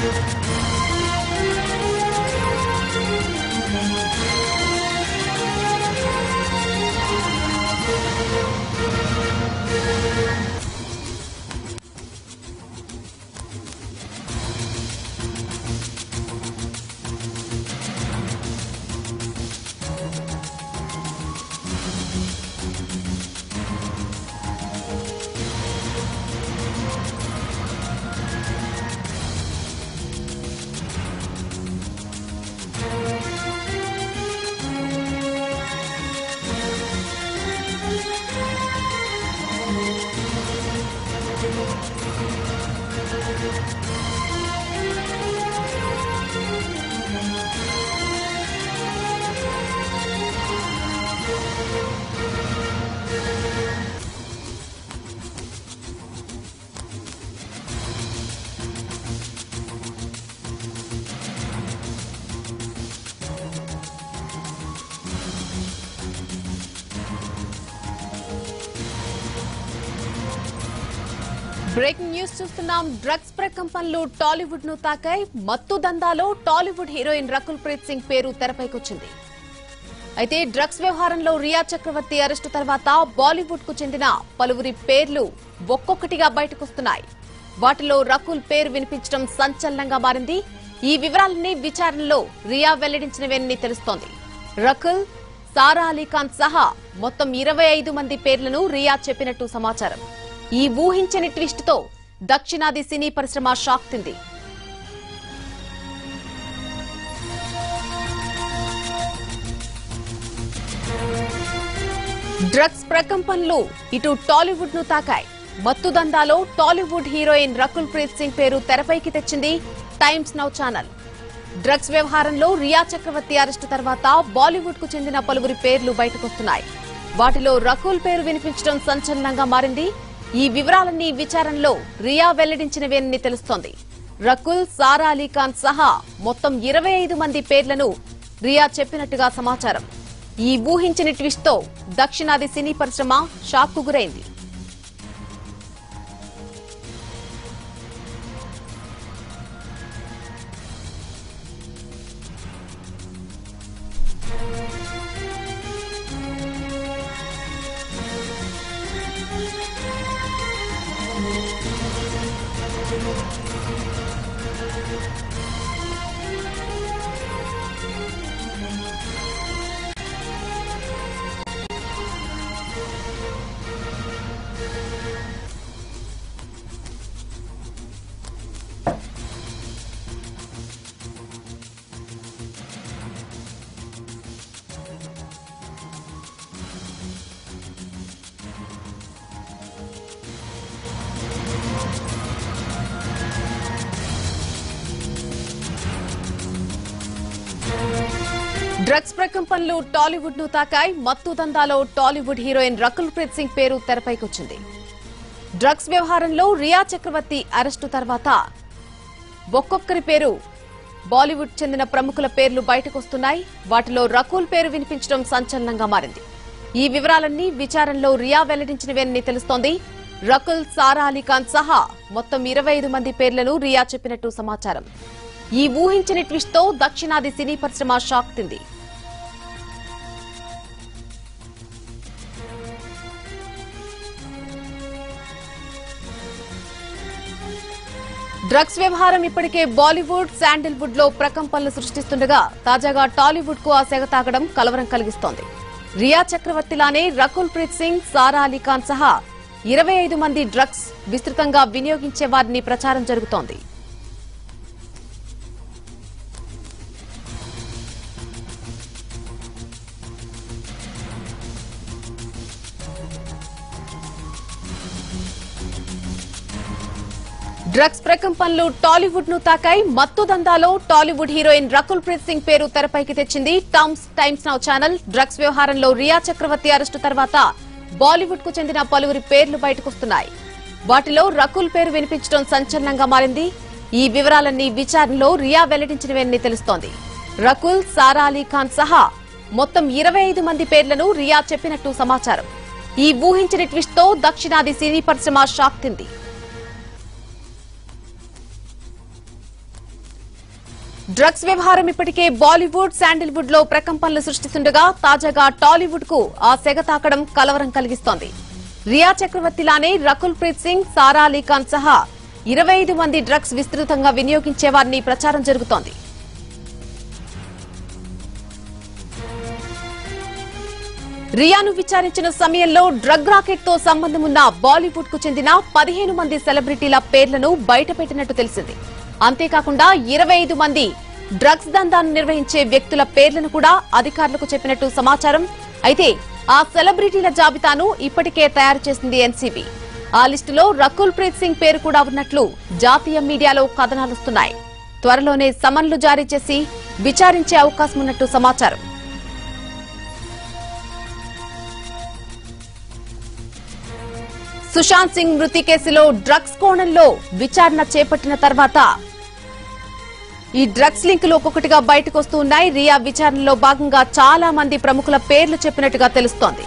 breaking news చూస్తున్నాం drugs ప్రకంపనలు టాలీవుడ్ ను తాకాయి మత్తు దందాలో టాలీవుడ్ హీరోయిన్ రకుల్ ప్రీత్ సింగ్ పేరు తెరపైకొచ్చింది అయితే డ్రగ్స్ వ్యవహారంలో రియా చక్రవర్తి అరెస్టు తర్వాత బాలీవుడ్ కు చెందిన పలువురి పేర్లు ఒక్కొక్కటిగా బయటకొస్తున్నాయి వాటిలో రకుల్ పేరు వినిపించడం సంచలనంగా మారింది ఈ వివరాలన్నీ విచారణలో రియా వెల్లడించినవేనని తెలుస్తోంది రకుల్ సారా అలీ ఖాన్ సహా మొత్తం ఇరవై ఐదు మంది పేర్లను రియా చెప్పినట్టు సమాచారం ఈ ఊహించని ట్విస్ట్ తో దక్షిణాది సినీ పరిశ్రమ షాక్ తింది డ్రగ్స్ ప్రకంపనలు ఇటు టాలీవుడ్ ను తాకాయి మత్తు దందాలో టాలీవుడ్ హీరోయిన్ రకుల్ ప్రీత్ సింగ్ పేరు తెరపైకి తెచ్చింది టైమ్స్ నౌ ఛానల్ డ్రగ్స్ వ్యవహారంలో రియా చక్రవర్తి అరెస్టు తర్వాత బాలీవుడ్ కు చెందిన పలువురి పేర్లు బయటకొస్తున్నాయి వాటిలో రకుల్ పేరు వినిపించడం సంచలనంగా మారింది ఈ వివరాలన్నీ విచారణలో రియా వెల్లడించినవేనని తెలుస్తోంది రకుల్ సారా అలీ ఖాన్ సహా మొత్తం ఇరవై ఐదు మంది పేర్లను రియా చెప్పినట్టుగా సమాచారం ఈ ఊహించని ట్విస్ట్ తో దక్షిణాది సినీ పరిశ్రమ షాక్ కు గురైంది డ్రగ్స్ ప్రకంపనలు టాలీవుడ్ ను తాకాయి మత్తు దందాలో టాలీవుడ్ హీరోయిన్ రకుల్ ప్రీత్ సింగ్ పేరు తెరపైకొచ్చింది డ్రగ్స్ వ్యవహారంలో రియా చక్రవర్తి అరెస్టు తర్వాత ఒక్కొక్కరి పేరు బాలీవుడ్ చెందిన ప్రముఖుల పేర్లు బయటకొస్తున్నాయి వాటిలో రకుల్ పేరు వినిపించడం సంచలనంగా మారింది ఈ వివరాలన్నీ విచారణలో రియా వెల్లడించినవేనని తెలుస్తోంది రకుల్ సారా అలీ ఖాన్ సహా మొత్తం ఇరవై ఐదు మంది పేర్లను రియా చెప్పినట్టు సమాచారం ఈ ఊహించని ట్విస్ట్ తో దక్షిణాది సినీ పరిశ్రమ షాక్ తింది డ్రగ్స్ వ్యవహారం ఇప్పటికే బాలీవుడ్ శాండిల్వుడ్ లో ప్రకంపనలు సృష్టిస్తుండగా తాజాగా టాలీవుడ్ కు ఆ సెగ తాగడం కలవరం కలిగిస్తోంది రియా చక్రవర్తిలానే రకుల్ ప్రీత్ సింగ్ సారా అలీ ఖాన్ సహా ఇరవై ఐదు మంది డ్రగ్స్ విస్తృతంగా వినియోగించే వారిని ప్రచారం జరుగుతోంది డ్రగ్స్ ప్రకంపనలు టాలీవుడ్ ను తాకాయి మత్తు దందాలో టాలీవుడ్ హీరోయిన్ రకుల్ ప్రీత్ సింగ్ పేరు తెరపైకి తెచ్చింది టమ్స్ టైమ్స్ నౌ ఛానల్ డ్రగ్స్ వ్యవహారంలో రియా చక్రవర్తి అరెస్టు తర్వాత బాలీవుడ్ కు చెందిన పలువురి పేర్లు బయటకొస్తున్నాయి వాటిలో రకుల్ పేరు వినిపించడం సంచలనంగా మారింది ఈ వివరాలన్నీ విచారణలో రియా వెల్లడించినవని తెలుస్తోంది రకుల్ సారా అలీ ఖాన్ సహా మొత్తం ఇరవై ఐదు మంది పేర్లను రియా చెప్పినట్టు సమాచారం ఈ ఊహించని ట్విస్ట్ తో దక్షిణాది సినీ పరిశ్రమ షాక్ తింది డ్రగ్స్ వ్యవహారం ఇప్పటికే బాలీవుడ్ శాండిల్వుడ్ లో ప్రకంపనలు సృష్టిస్తుండగా తాజాగా టాలీవుడ్ కు ఆ సెగ తాకడం కలవరం కలిగిస్తోంది రియా చక్రవర్తిలానే రకుల్ ప్రీత్ సింగ్ సారా అలీ ఖాన్ సహా ఇరవై ఐదు మంది డ్రగ్స్ విస్తృతంగా వినియోగించేవారని ప్రచారం జరుగుతోంది రియాను విచారించిన సమయంలో డ్రగ్ రాకెట్ తో సంబంధం ఉన్న బాలీవుడ్ కు చెందిన పదిహేను మంది సెలబ్రిటీల పేర్లను బయటపెట్టినట్టు తెలిసింది అంతేకాకుండా ఇరవై ఐదు మంది డ్రగ్స్ దందాను నిర్వహించే వ్యక్తుల పేర్లను కూడా అధికారులకు చెప్పినట్టు సమాచారం అయితే ఆ సెలబ్రిటీల జాబితాను ఇప్పటికే తయారు చేసింది ఎన్సీబీ ఆ లిస్టులో రకుల్ ప్రీత్ సింగ్ పేరు కూడా ఉన్నట్లు జాతీయ మీడియాలో కథనాలొస్తున్నాయి త్వరలోనే సమన్లు జారీ చేసి విచారించే అవకాశం ఉన్నట్టు సమాచారం సుశాంత్ సింగ్ మృతి కేసులో డ్రగ్స్ కోణంలో విచారణ చేపట్టిన తర్వాత ఈ డ్రగ్స్ లింకులు ఒక్కొక్కటిగా బయటకు వస్తూ ఉన్నాయి రియా విచారణలో భాగంగా చాలా మంది ప్రముఖుల పేర్లు చెప్పినట్టుగా తెలుస్తోంది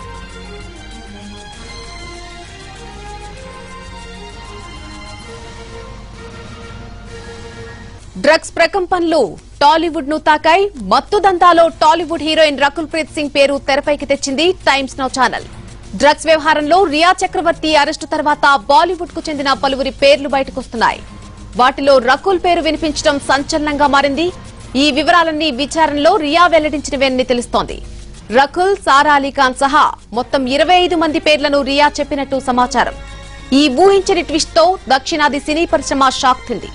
డ్రగ్స్ ప్రకంపనలు టాలీవుడ్ ను తాకాయి మత్తు దందాలో టాలీవుడ్ హీరోయిన్ రకుల్ ప్రీత్ సింగ్ పేరు తెరపైకి తెచ్చింది టైమ్స్ నౌ ఛానల్ డ్రగ్స్ వ్యవహారంలో రియా చక్రవర్తి అరెస్టు తర్వాత బాలీవుడ్ కు చెందిన పలువురి పేర్లు బయటకొస్తున్నాయి వాటిలో రకుల్ పేరు వినిపించడం సంచలనంగా మారింది ఈ వివరాలన్నీ విచారణలో రియా వెల్లడించినవేనని తెలుస్తోంది రకుల్ సారా అలీ ఖాన్ సహా మొత్తం ఇరవై ఐదు మంది పేర్లను రియా చెప్పినట్టు సమాచారం ఈ ఊహించని ట్విస్ట్ తో దక్షిణాది సినీ పరిశ్రమ షాక్ తింది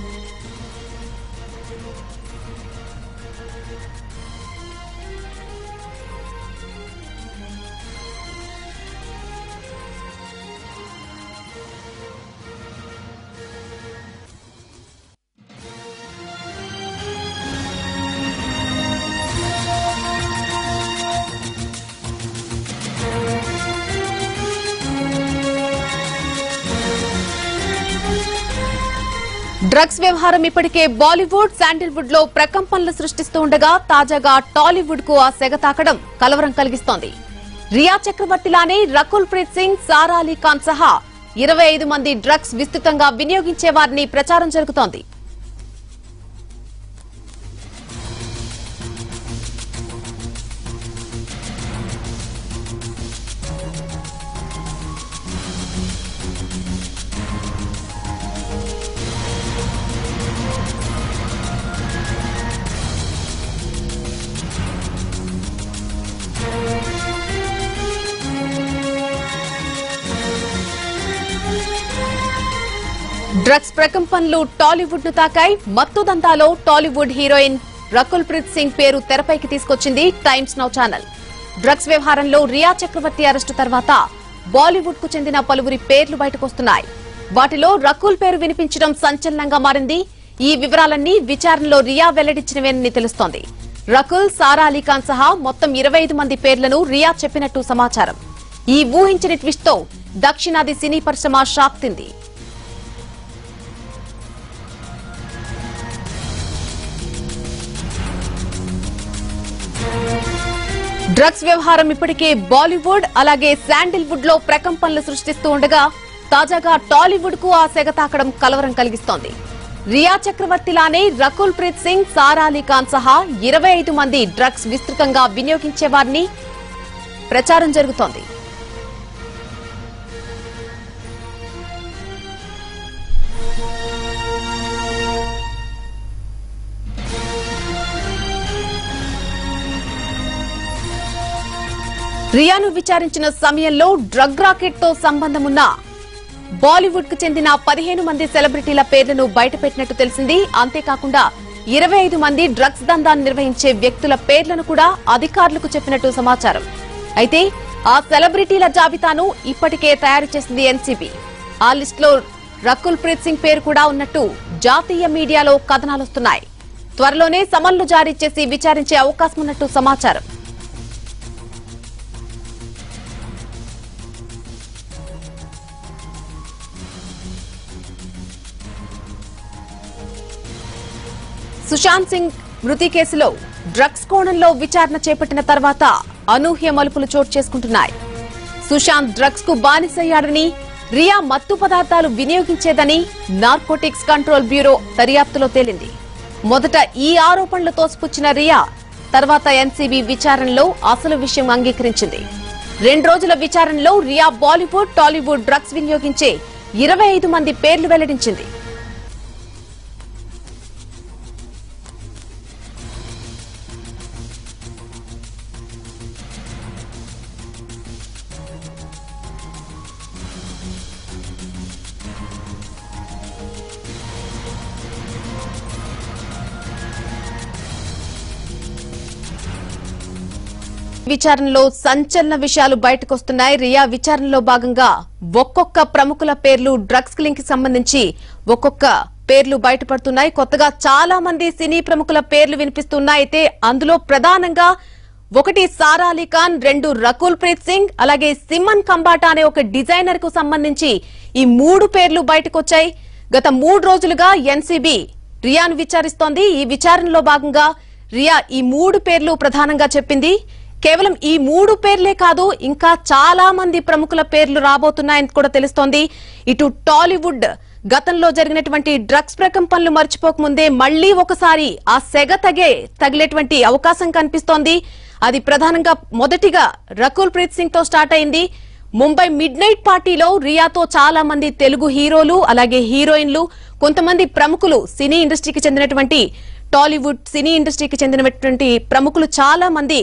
డ్రగ్స్ వ్యవహారం ఇప్పటికే బాలీవుడ్ శాండిల్వుడ్ లో ప్రకంపనలు సృష్టిస్తూ ఉండగా తాజాగా టాలీవుడ్ కు ఆ సెగ తాకడం కలవరం కలిగిస్తోంది రియా చక్రవర్తిలానే రకుల్ ప్రీత్ సింగ్ సారా అలీ ఖాన్ సహా ఇరవై ఐదు మంది డ్రగ్స్ విస్తృతంగా వినియోగించేవారని ప్రచారం జరుగుతోంది డ్రగ్స్ ప్రకంపనలు టాలీవుడ్ ను తాకాయి మత్తు దందాలో టాలీవుడ్ హీరోయిన్ రకుల్ ప్రీత్ సింగ్ పేరు తెరపైకి తీసుకొచ్చింది టైమ్స్ నౌ ఛానల్ డ్రగ్స్ వ్యవహారంలో రియా చక్రవర్తి అరెస్టు తర్వాత బాలీవుడ్ కు చెందిన పలువురి పేర్లు బయటకొస్తున్నాయి వాటిలో రకుల్ పేరు వినిపించడం సంచలనంగా మారింది ఈ వివరాలన్నీ విచారణలో రియా వెల్లడించినవేనని తెలుస్తోంది రకుల్ సారా అలీ ఖాన్ సహా మొత్తం ఇరవై ఐదు మంది పేర్లను రియా చెప్పినట్టు సమాచారం ఈ ఊహించని ట్విస్ట్ తో దక్షిణాది సినీ పరిశ్రమ షాక్ తింది డ్రగ్స్ వ్యవహారం ఇప్పటికే బాలీవుడ్ అలాగే శాండిల్వుడ్ లో ప్రకంపనలు సృష్టిస్తూ ఉండగా తాజాగా టాలీవుడ్ కు ఆ సెగ తాకడం కలవరం కలిగిస్తోంది రియా చక్రవర్తిలానే రకుల్ ప్రీత్ సింగ్ సారా అలీ ఖాన్ సహా ఇరవై ఐదు మంది డ్రగ్స్ విస్తృతంగా వినియోగించేవారని ప్రచారం జరుగుతోంది రియాను విచారించిన సమయంలో డ్రగ్ రాకెట్ తో సంబంధం ఉన్న బాలీవుడ్ కు చెందిన పదిహేను మంది సెలబ్రిటీల పేర్లను బయటపెట్టినట్టు తెలిసింది అంతేకాకుండా ఇరవై ఐదు మంది డ్రగ్స్ దందాన్ని నిర్వహించే వ్యక్తుల పేర్లను కూడా అధికారులకు చెప్పినట్టు సమాచారం అయితే ఆ సెలబ్రిటీల జాబితాను ఇప్పటికే తయారు చేసింది ఎన్సీబీ ఆ లిస్టులో రకుల్ ప్రీత్ సింగ్ పేరు కూడా ఉన్నట్టు జాతీయ మీడియాలో కథనాలొస్తున్నాయి త్వరలోనే సమన్లు జారీ చేసి విచారించే అవకాశం ఉన్నట్టు సమాచారం సుశాంత్ సింగ్ మృతి కేసులో డ్రగ్స్ కోణంలో విచారణ చేపట్టిన తర్వాత అనూహ్య మలుపులు చోటు చేసుకుంటున్నాయి సుశాంత్ డ్రగ్స్ కు బానిసయ్యాడని రియా మత్తు పదార్థాలు వినియోగించేదని నార్కోటిక్స్ కంట్రోల్ బ్యూరో దర్యాప్తులో తేలింది మొదట ఈ ఆరోపణలు తోసిపుచ్చిన రియా తర్వాత ఎన్సీబీ విచారణలో అసలు విషయం అంగీకరించింది రెండు రోజుల విచారణలో రియా బాలీవుడ్ టాలీవుడ్ డ్రగ్స్ వినియోగించే ఇరవై ఐదు మంది పేర్లు వెల్లడించింది విచారణలో సంచలన విషయాలు బయటకొస్తున్నాయి రియా విచారణలో భాగంగా ఒక్కొక్క ప్రముఖుల పేర్లు డ్రగ్స్ లింక్ కి సంబంధించి ఒక్కొక్క పేర్లు బయటపడుతున్నాయి కొత్తగా చాలా మంది సినీ ప్రముఖుల పేర్లు వినిపిస్తున్నాయి అయితే అందులో ప్రధానంగా ఒకటి సారా అలీ ఖాన్ రెండు రకుల్ ప్రీత్ సింగ్ అలాగే సిమన్ కంబాటా అనే ఒక డిజైనర్ కు సంబంధించి ఈ మూడు పేర్లు బయటకొచ్చాయి గత మూడు రోజులుగా ఎన్సీబీ రియాను విచారిస్తోంది ఈ విచారణలో భాగంగా రియా ఈ మూడు పేర్లు ప్రధానంగా చెప్పింది కేవలం ఈ మూడు పేర్లే కాదు ఇంకా చాలా మంది ప్రముఖుల పేర్లు రాబోతున్నాయని కూడా తెలుస్తోంది ఇటు టాలీవుడ్ గతంలో జరిగినటువంటి డ్రగ్స్ ప్రకంపనలు మర్చిపోకముందే మళ్లీ ఒకసారి ఆ సెగ తగే తగిలేటువంటి అవకాశం కనిపిస్తోంది అది ప్రధానంగా మొదటిగా రకుల్ ప్రీత్ సింగ్ తో స్టార్ట్ అయింది ముంబై మిడ్ నైట్ పార్టీలో రియాతో చాలా మంది తెలుగు హీరోలు అలాగే హీరోయిన్లు కొంతమంది ప్రముఖులు సినీ ఇండస్ట్రీకి చెందినటువంటి టాలీవుడ్ సినీ ఇండస్ట్రీకి చెందినటువంటి ప్రముఖులు చాలా మంది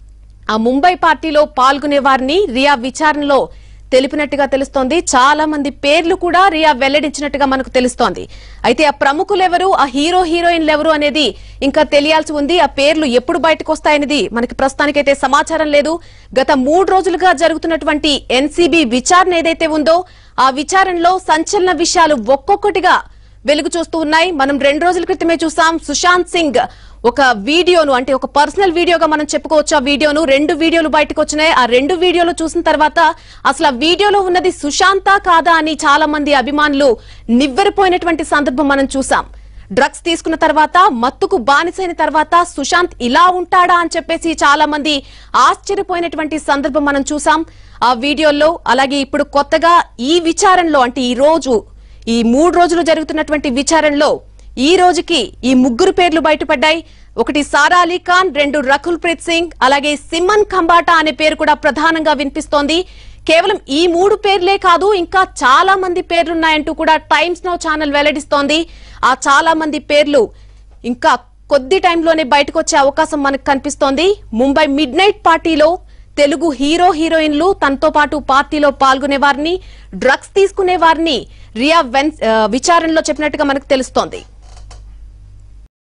ఆ ముంబై పార్టీలో పాల్గొనే వారిని రియా విచారణలో తెలిపినట్టుగా తెలుస్తోంది చాలా మంది పేర్లు కూడా రియా వెల్లడించినట్టుగా మనకు తెలుస్తోంది అయితే ఆ ప్రముఖులెవరు ఆ హీరో హీరోయిన్లు ఎవరు అనేది ఇంకా తెలియాల్సి ఉంది ఆ పేర్లు ఎప్పుడు బయటకు వస్తాయనేది మనకి ప్రస్తుతానికైతే సమాచారం లేదు గత మూడు రోజులుగా జరుగుతున్నటువంటి ఎన్సీబీ విచారణ ఏదైతే ఉందో ఆ విచారణలో సంచలన విషయాలు ఒక్కొక్కటిగా వెలుగు చూస్తూ ఉన్నాయి మనం రెండు రోజుల క్రితమే చూసాం సుశాంత్ సింగ్ ఒక వీడియోను అంటే ఒక పర్సనల్ వీడియోగా మనం చెప్పుకోవచ్చు ఆ వీడియోను రెండు వీడియోలు బయటకు వచ్చినాయి ఆ రెండు వీడియోలు చూసిన తర్వాత అసలు ఆ వీడియోలో ఉన్నది సుశాంత కాదా అని చాలా మంది అభిమానులు నివ్వెరపోయినటువంటి సందర్భం మనం చూసాం డ్రగ్స్ తీసుకున్న తర్వాత మత్తుకు బానిసైన తర్వాత సుశాంత్ ఇలా ఉంటాడా అని చెప్పేసి చాలా మంది ఆశ్చర్యపోయినటువంటి సందర్భం మనం చూసాం ఆ వీడియోలో అలాగే ఇప్పుడు కొత్తగా ఈ విచారణలో అంటే ఈ రోజు ఈ మూడు రోజులు జరుగుతున్నటువంటి విచారణలో ఈ రోజుకి ఈ ముగ్గురు పేర్లు బయటపడ్డాయి ఒకటి సారా అలీ ఖాన్ రెండు రకుల్ ప్రీత్ సింగ్ అలాగే సిమన్ ఖంబాటా అనే పేరు కూడా ప్రధానంగా వినిపిస్తోంది కేవలం ఈ మూడు పేర్లే కాదు ఇంకా చాలా మంది పేర్లున్నాయంటూ కూడా టైమ్స్ నౌ ఛానల్ వెల్లడిస్తోంది ఆ చాలా మంది పేర్లు ఇంకా కొద్ది టైంలోనే బయటకు వచ్చే అవకాశం మనకు కనిపిస్తోంది ముంబై మిడ్ నైట్ పార్టీలో తెలుగు హీరో హీరోయిన్లు తనతో పాటు పార్టీలో పాల్గొనే వారిని డ్రగ్స్ తీసుకునే వారిని రియా వెన్ ఆ, విచారణలో చెప్పినట్టుగా మనకు తెలుస్తోంది